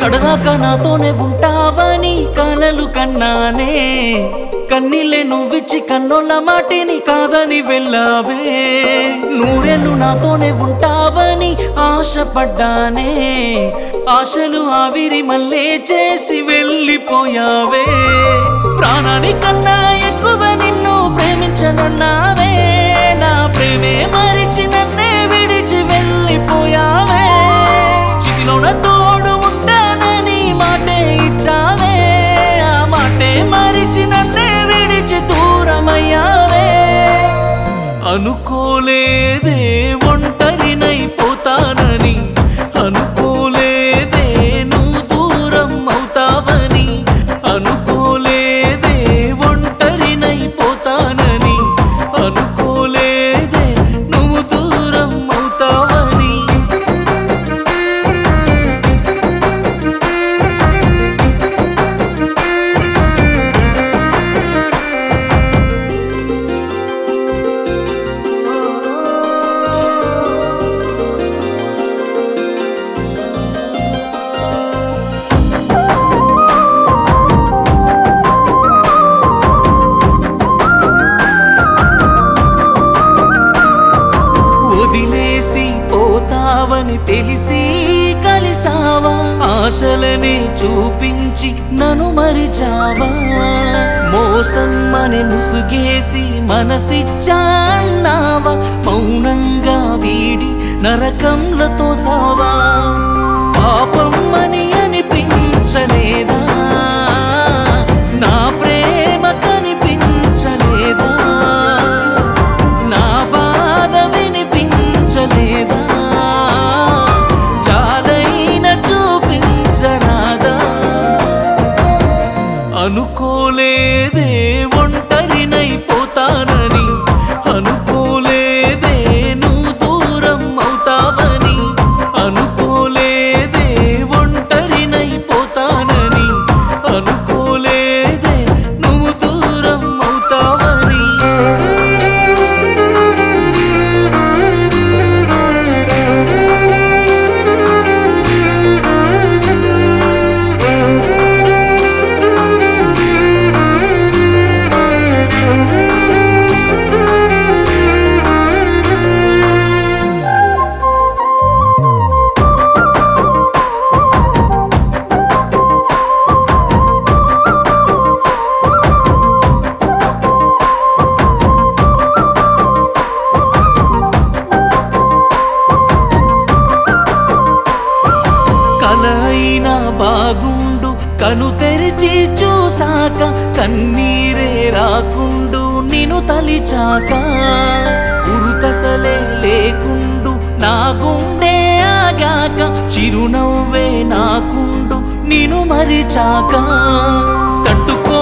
కడదాకా నాతోనే ఉంటావని కలలు కన్నానే కన్నీళ్ళే నువ్విచ్చి కన్నోళ్ళ మాటిని కాదని వెళ్ళావే నూరేళ్ళు నాతోనే ఉంటావని ఆశపడ్డానే ఆశలు ఆవిరి మళ్ళీ చేసి వెళ్ళిపోయావే ప్రాణాని కన్నా ఎక్కువ నిన్ను ప్రేమించనన్నావే నా ప్రేమే మరిచి నన్నే విడిచి వెళ్ళిపోయావే చితిలోన తోడు ఉంటానని మాటే ఇచ్చావే ఆ మాటే మరిచి నన్నే విడిచి దూరమయ్యావే అనుకోలేదే ఒంటరినైపోతానని అనుకోలేదే నువ్వు దూరం అవుతావని అనుకోలేదే ఒంటరినైపోతానని అనుకోలేదే నువ్వు దూరం అవుతావని వదిలేసి పోతావని తెలిసి కలిసావా ఆశలని చూపించి నన్ను మరిచావా మోసం అని ముసుగేసి మనసిచ్చాన్నావా మౌనంగా వీడి నరకంలో తోసావా పాపం అని అనిపించలేదా నా ప్రేమ కనిపించలేదా నా బాధ వినిపించలేదా చాలైన చూపించరాదా అనుకోలేదే ఒంటరినైపోతానని అనుకోలేదే నువ్వు దూరం అవుతావని అనుకోలేదే ఒంటరినైపోతానని అనుకోలేదే నువ్వు దూరం అవుతావని కల అయినా బాగుండు కను తెరిచి చూసాక కన్నీరే రాకుండు నిన్ను తలిచాక ఉరుతసలే లేకుండు నా గుండె ఆగాక చిరునవ్వే నాకుండు నిన్ను మరిచాక తట్టుకో